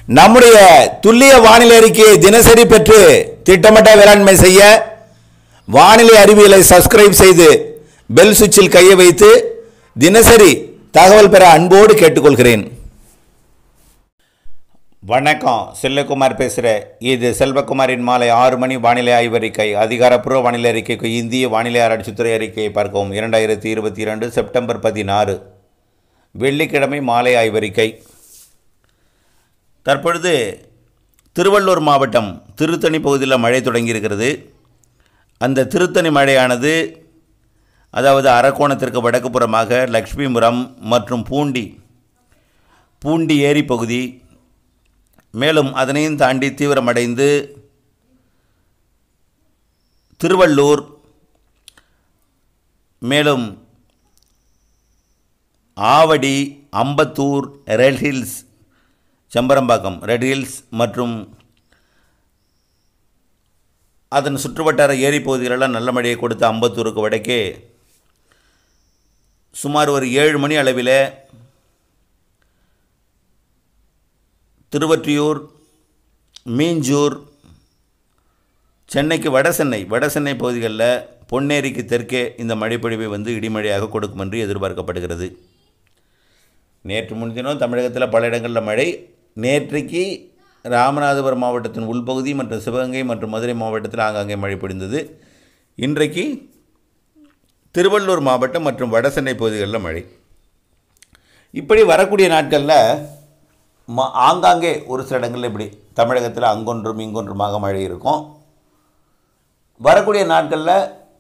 நம்முடைய துல்லிய வானிலை அறிக்கையை தினசரி பெற்று திட்டமிட்ட வேளாண்மை செய்ய வானிலை அறிவியலை சப்ஸ்கிரைப் செய்து பெல் சுவிட்சில் கையை வைத்து தினசரி தகவல் பெற அன்போடு கேட்டுக்கொள்கிறேன் வணக்கம் செல்லகுமார் பேசுகிறேன் இது செல்வகுமாரின் மாலை ஆறு மணி வானிலை ஆய்வறிக்கை அதிகாரப்பூர்வ வானிலை அறிக்கைக்கு இந்திய வானிலை ஆராய்ச்சித்துறை அறிக்கையை பார்க்கவும் இரண்டாயிரத்தி இருபத்தி இரண்டு செப்டம்பர் பதினாறு வெள்ளிக்கிழமை மாலை ஆய்வறிக்கை தற்பொழுது திருவள்ளூர் மாவட்டம் திருத்தணி பகுதியில் மழை தொடங்கியிருக்கிறது அந்த திருத்தணி மழையானது அதாவது அரக்கோணத்திற்கு வடக்கு புறமாக லக்ஷ்மிபுரம் மற்றும் பூண்டி பூண்டி ஏரி பகுதி மேலும் அதனையும் தாண்டி தீவிரமடைந்து திருவள்ளூர் மேலும் Avadi Ambattur Red Hills Chembarambakkam Red Hills மற்றும் அதன் சுற்றுவட்டார ஏரி பகுதிகளெல்லாம் நல்ல மழையை கொடுத்து அம்பத்தூருக்கு வடக்கே சுமார் ஒரு ஏழு மணி அளவில் திருவொற்றியூர் மீஞ்சூர் சென்னைக்கு வட சென்னை வட சென்னை பகுதிகளில் பொன்னேரிக்கு தெற்கே இந்த மழைப்பொழிவை வந்து இடிமழையாக கொடுக்கும் என்று எதிர்பார்க்கப்படுகிறது நேற்று முன்தினம் தமிழகத்தில் பல இடங்களில் மழை நேற்றைக்கு ராமநாதபுரம் மாவட்டத்தின் உள்பகுதி மற்றும் சிவகங்கை மற்றும் மதுரை மாவட்டத்தில் ஆங்காங்கே மழை பொழிந்தது இன்றைக்கு திருவள்ளூர் மாவட்டம் மற்றும் வடசென்னை பகுதிகளில் மழை இப்படி வரக்கூடிய நாட்களில் ம ஆங்காங்கே ஒரு சில இடங்களில் இப்படி தமிழகத்தில் அங்கொன்றும் இங்கொன்றுமாக மழை இருக்கும் வரக்கூடிய நாட்களில்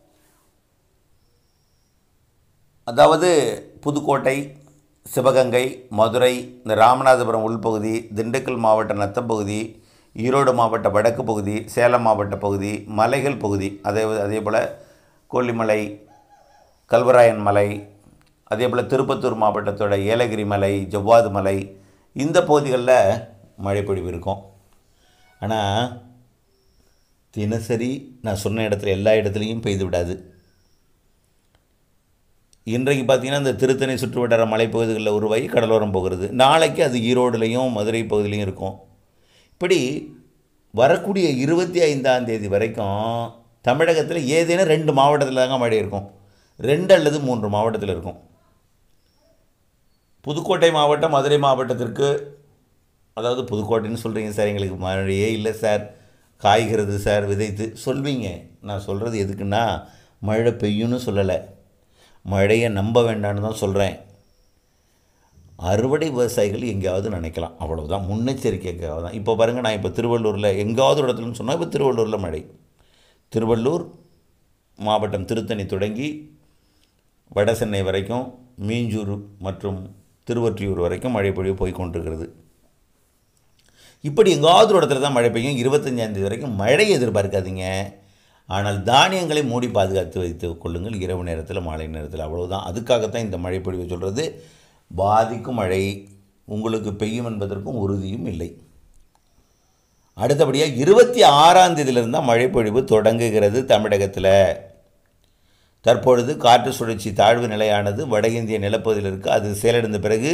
அதாவது புதுக்கோட்டை சிவகங்கை மதுரை இந்த ராமநாதபுரம் உள்பகுதி திண்டுக்கல் மாவட்ட நத்தப்பகுதி ஈரோடு மாவட்ட வடக்கு பகுதி சேலம் மாவட்ட பகுதி மலைகள் பகுதி அதே அதே போல் கொல்லிமலை கல்வராயன் மலை அதே போல் திருப்பத்தூர் மாவட்டத்தோட ஏலகிரி மலை ஜவ்வாது மலை இந்த பகுதிகளில் மழைப்பொழிவு இருக்கும் ஆனால் தினசரி நான் சொன்ன இடத்துல எல்லா இடத்துலையும் பெய்து விடாது இன்றைக்கு பார்த்தீங்கன்னா இந்த திருத்தணி சுற்றுவட்டார மலைப்பகுதிகளில் உருவாகி கடலோரம் போகிறது நாளைக்கு அது ஈரோடுலையும் மதுரை பகுதியிலையும் இருக்கும் இப்படி வரக்கூடிய இருபத்தி ஐந்தாம் தேதி வரைக்கும் தமிழகத்தில் ஏதேனும் ரெண்டு மாவட்டத்தில் தாங்க மழை இருக்கும் ரெண்டு அல்லது மூன்று மாவட்டத்தில் இருக்கும் புதுக்கோட்டை மாவட்டம் மதுரை மாவட்டத்திற்கு அதாவது புதுக்கோட்டைன்னு சொல்கிறீங்க சார் எங்களுக்கு மழையே இல்லை சார் காய்கிறது சார் விதைத்து சொல்வீங்க நான் சொல்கிறது எதுக்குன்னா மழை பெய்யும்னு சொல்லலை மழையை நம்ப வேண்டாம்னு தான் சொல்கிறேன் அறுவடை விவசாயிகள் எங்கேயாவது நினைக்கலாம் அவ்வளவுதான் முன்னெச்சரிக்கைக்காக தான் இப்போ பாருங்கள் நான் இப்போ திருவள்ளூரில் எங்காவது ஒரு இடத்துலன்னு சொன்னால் இப்போ திருவள்ளூரில் மழை திருவள்ளூர் மாவட்டம் திருத்தணி தொடங்கி வட சென்னை வரைக்கும் மீஞ்சூர் மற்றும் திருவொற்றியூர் வரைக்கும் மழை பொழிவு போய் கொண்டிருக்கிறது இப்படி எங்காவது ஒரு இடத்துல தான் மழை பெய்யும் இருபத்தஞ்சாந்தேதி வரைக்கும் மழை எதிர்பார்க்காதீங்க ஆனால் தானியங்களை மூடி பாதுகாத்து வைத்து கொள்ளுங்கள் இரவு நேரத்தில் மாலை நேரத்தில் அவ்வளவுதான் அதுக்காகத்தான் இந்த மழை பொழிவை சொல்கிறது பாதிக்கும் மழை உங்களுக்கு பெய்யும் என்பதற்கும் உறுதியும் இல்லை அடுத்தபடியாக இருபத்தி ஆறாம் தேதியிலிருந்து தான் மழை பொழிவு தொடங்குகிறது தமிழகத்தில் தற்பொழுது காற்று சுழற்சி தாழ்வு நிலையானது வட இந்திய நிலப்பகுதியில் இருக்குது அது செயலிழந்த பிறகு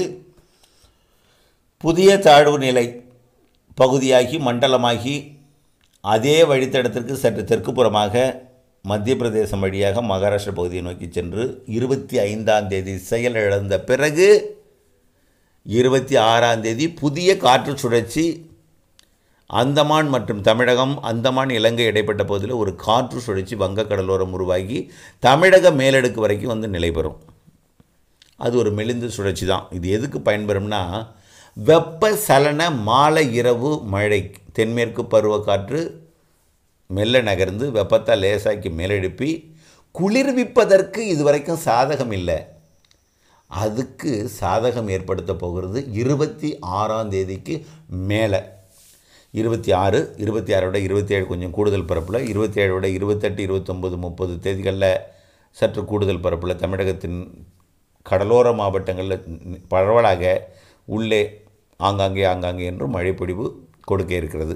புதிய தாழ்வு நிலை பகுதியாகி மண்டலமாகி அதே வழித்தடத்திற்கு சற்று தெற்கு புறமாக மத்திய பிரதேசம் வழியாக மகாராஷ்டிரா பகுதியை நோக்கி சென்று இருபத்தி ஐந்தாம் தேதி செயலிழந்த பிறகு இருபத்தி ஆறாம் தேதி புதிய காற்று சுழற்சி அந்தமான் மற்றும் தமிழகம் அந்தமான் இலங்கை இடைப்பட்ட பகுதியில் ஒரு காற்று சுழற்சி வங்கக்கடலோரம் உருவாகி தமிழக மேலடுக்கு வரைக்கும் வந்து நிலை பெறும் அது ஒரு மெலிந்த சுழற்சி தான் இது எதுக்கு பயன்பெறும்னா வெப்ப சலன மாலை இரவு மழை தென்மேற்கு பருவக்காற்று மெல்ல நகர்ந்து வெப்பத்தை லேசாக்கி மேலெழுப்பி குளிர்விப்பதற்கு இதுவரைக்கும் சாதகம் இல்லை அதுக்கு சாதகம் ஏற்படுத்த போகிறது இருபத்தி ஆறாம் தேதிக்கு மேலே இருபத்தி ஆறு இருபத்தி ஆறை விட இருபத்தி ஏழு கொஞ்சம் கூடுதல் பரப்பில் இருபத்தி ஏழை விட இருபத்தெட்டு இருபத்தொம்பது முப்பது தேதிகளில் சற்று கூடுதல் பரப்பில் தமிழகத்தின் கடலோர மாவட்டங்களில் பரவலாக உள்ளே ஆங்காங்கே ஆங்காங்கே என்று மழைப்பொழிவு கொடுக்க இருக்கிறது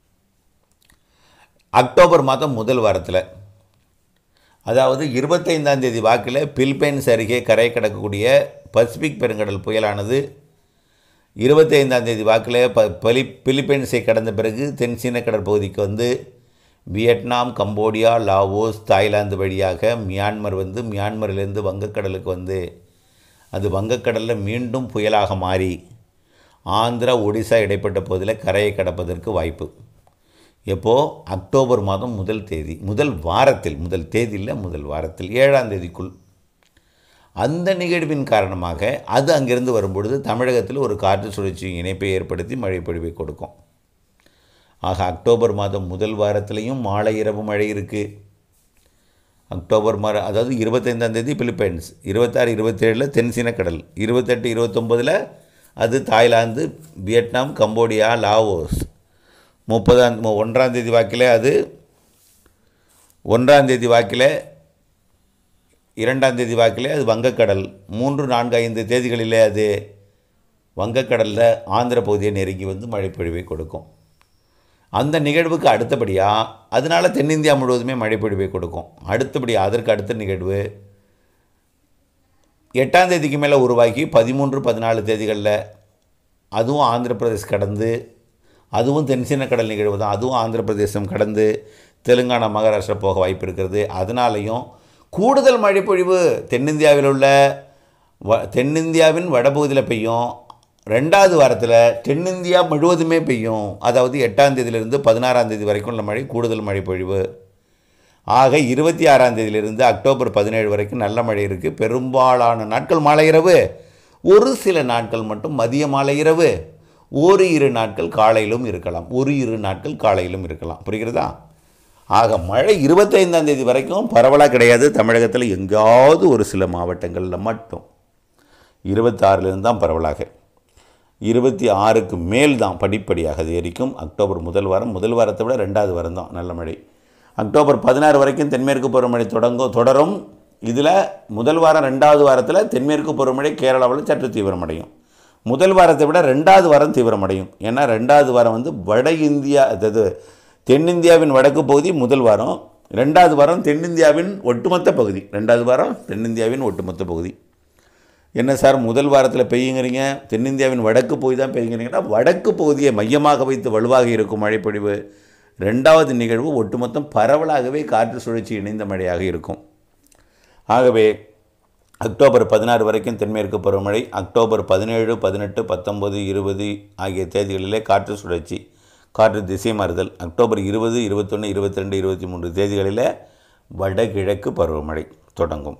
அக்டோபர் மாதம் முதல் வாரத்தில் அதாவது இருபத்தைந்தாம் தேதி வாக்கில் பிலிப்பைன்ஸ் அருகே கரை கடக்கக்கூடிய பசிபிக் பெருங்கடல் புயலானது இருபத்தைந்தாம் தேதி வாக்கில் ப பலி பிலிப்பைன்ஸை கடந்த பிறகு தென்சீன கடற்பகுதிக்கு வந்து வியட்நாம் கம்போடியா லாவோஸ் தாய்லாந்து வழியாக மியான்மர் வந்து மியான்மரிலிருந்து வங்கக்கடலுக்கு வந்து அது வங்கக்கடலில் மீண்டும் புயலாக மாறி ஆந்திரா ஒடிசா இடைப்பட்ட பகுதியில் கரையை கடப்பதற்கு வாய்ப்பு எப்போ அக்டோபர் மாதம் முதல் தேதி முதல் வாரத்தில் முதல் தேதியில் முதல் வாரத்தில் ஏழாம் தேதிக்குள் அந்த நிகழ்வின் காரணமாக அது அங்கிருந்து வரும்பொழுது தமிழகத்தில் ஒரு காற்று சுழற்சி இணைப்பை ஏற்படுத்தி மழை பொழிவை கொடுக்கும் ஆக அக்டோபர் மாதம் முதல் வாரத்திலையும் மாலை இரவு மழை இருக்குது அக்டோபர் மாத அதாவது இருபத்தைந்தாம் தேதி பிலிப்பைன்ஸ் இருபத்தாறு இருபத்தேழில் தென்சீன கடல் இருபத்தெட்டு இருபத்தொம்போதில் அது தாய்லாந்து வியட்நாம் கம்போடியா லாவோஸ் முப்பதாம் மு- ஒன்றாம் தேதி வாக்கில் அது ஒன்றாம் தேதி வாக்கில் இரண்டாம் தேதி வாக்கில் அது வங்கக்கடல் மூன்று நான்கு ஐந்து தேதிகளிலே அது வங்கக்கடலில் ஆந்திர பகுதியை நெருங்கி வந்து மழைப்பொழிவை கொடுக்கும் அந்த நிகழ்வுக்கு அடுத்தபடியாக அதனால் தென்னிந்தியா முழுவதுமே மழைப்பொழிவை கொடுக்கும் அடுத்தபடியாக அதற்கு அடுத்த நிகழ்வு எட்டாம் தேதிக்கு மேலே உருவாகி பதிமூன்று பதினாலு தேதிகளில் அதுவும் ஆந்திர பிரதேஷ் கடந்து அதுவும் தென்சீன கடல் நிகழ்வு தான் அதுவும் ஆந்திர பிரதேசம் கடந்து தெலுங்கானா மகாராஷ்டிரா போக வாய்ப்பு இருக்கிறது அதனாலையும் கூடுதல் மழைப்பொழிவு தென்னிந்தியாவில் உள்ள வ தென்னிந்தியாவின் வடபகுதியில் பெய்யும் ரெண்டாவது வாரத்தில் தென்னிந்தியா முழுவதுமே பெய்யும் அதாவது எட்டாம் தேதியிலிருந்து பதினாறாம் தேதி வரைக்கும் உள்ள மழை கூடுதல் மழைப்பொழிவு ஆக இருபத்தி ஆறாம் தேதியிலிருந்து அக்டோபர் பதினேழு வரைக்கும் நல்ல மழை இருக்குது பெரும்பாலான நாட்கள் மாலை இரவு ஒரு சில நாட்கள் மட்டும் மதிய மாலை இரவு ஒரு இரு நாட்கள் காலையிலும் இருக்கலாம் ஒரு இரு நாட்கள் காலையிலும் இருக்கலாம் புரிகிறதா ஆக மழை இருபத்தைந்தாம் தேதி வரைக்கும் பரவலாக கிடையாது தமிழகத்தில் எங்கேயாவது ஒரு சில மாவட்டங்களில் மட்டும் இருபத்தாறிலிருந்து தான் பரவலாக இருபத்தி ஆறுக்கு மேல் தான் படிப்படியாக அதிகரிக்கும் அக்டோபர் முதல் வாரம் முதல் வாரத்தை விட ரெண்டாவது வாரம் தான் நல்ல மழை அக்டோபர் பதினாறு வரைக்கும் தென்மேற்கு பருவமழை தொடங்கும் தொடரும் இதில் முதல் வாரம் ரெண்டாவது வாரத்தில் தென்மேற்கு பருவமழை கேரளாவில் சற்று தீவிரமடையும் முதல் வாரத்தை விட ரெண்டாவது வாரம் தீவிரமடையும் ஏன்னா ரெண்டாவது வாரம் வந்து வட இந்தியா அதாவது தென்னிந்தியாவின் வடக்கு பகுதி முதல் வாரம் ரெண்டாவது வாரம் தென்னிந்தியாவின் ஒட்டுமொத்த பகுதி ரெண்டாவது வாரம் தென்னிந்தியாவின் ஒட்டுமொத்த பகுதி என்ன சார் முதல் வாரத்தில் பெய்யுங்கிறீங்க தென்னிந்தியாவின் வடக்கு பகுதி தான் பெய்யுங்கிறீங்கன்னா வடக்கு பகுதியை மையமாக வைத்து வலுவாக இருக்கும் மழைப்பொழிவு ரெண்டாவது நிகழ்வு ஒட்டுமொத்தம் பரவலாகவே காற்று சுழற்சி இணைந்த மழையாக இருக்கும் ஆகவே அக்டோபர் பதினாறு வரைக்கும் தென்மேற்கு பருவமழை அக்டோபர் பதினேழு பதினெட்டு பத்தொம்பது இருபது ஆகிய தேதிகளிலே காற்று சுழற்சி காற்று திசை மாறுதல் அக்டோபர் இருபது இருபத்தொன்று இருபத்தி ரெண்டு இருபத்தி மூன்று தேதிகளில் வடகிழக்கு பருவமழை தொடங்கும்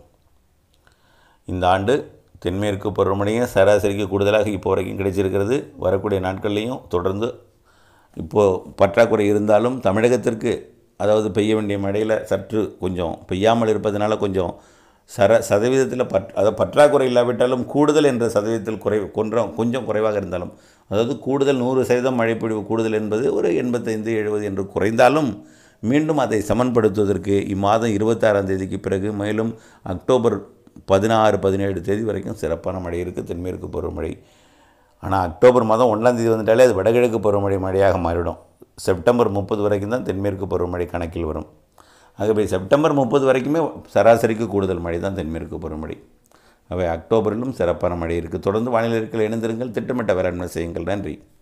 இந்த ஆண்டு தென்மேற்கு பருவமழையும் சராசரிக்கு கூடுதலாக இப்போ வரைக்கும் கிடைச்சிருக்கிறது வரக்கூடிய நாட்கள்லேயும் தொடர்ந்து இப்போது பற்றாக்குறை இருந்தாலும் தமிழகத்திற்கு அதாவது பெய்ய வேண்டிய மழையில் சற்று கொஞ்சம் பெய்யாமல் இருப்பதனால கொஞ்சம் சர சதவீதத்தில் பற் அதாவது பற்றாக்குறை இல்லாவிட்டாலும் கூடுதல் என்ற சதவீதத்தில் குறை கொஞ்சம் கொஞ்சம் குறைவாக இருந்தாலும் அதாவது கூடுதல் நூறு சதவீதம் மழைப்பொழிவு கூடுதல் என்பது ஒரு எண்பத்தைந்து எழுபது என்று குறைந்தாலும் மீண்டும் அதை சமன்படுத்துவதற்கு இம்மாதம் இருபத்தாறாம் தேதிக்கு பிறகு மேலும் அக்டோபர் பதினாறு பதினேழு தேதி வரைக்கும் சிறப்பான மழை இருக்குது தென்மேற்கு பருவமழை ஆனால் அக்டோபர் மாதம் ஒன்றாம் தேதி வந்துட்டாலே அது வடகிழக்கு பருவமழை மழையாக மாறிடும் செப்டம்பர் முப்பது வரைக்கும் தான் தென்மேற்கு பருவமழை கணக்கில் வரும் ஆகவே செப்டம்பர் முப்பது வரைக்குமே சராசரிக்கு கூடுதல் மழை தான் தென்மேற்கு பருவமழை அவை அக்டோபரிலும் சிறப்பான மழை இருக்குது தொடர்ந்து வானிலை இருக்கையில் இணைந்திருங்கள் திட்டமிட்ட வேளாண்மை செய்யுங்கள் நன்றி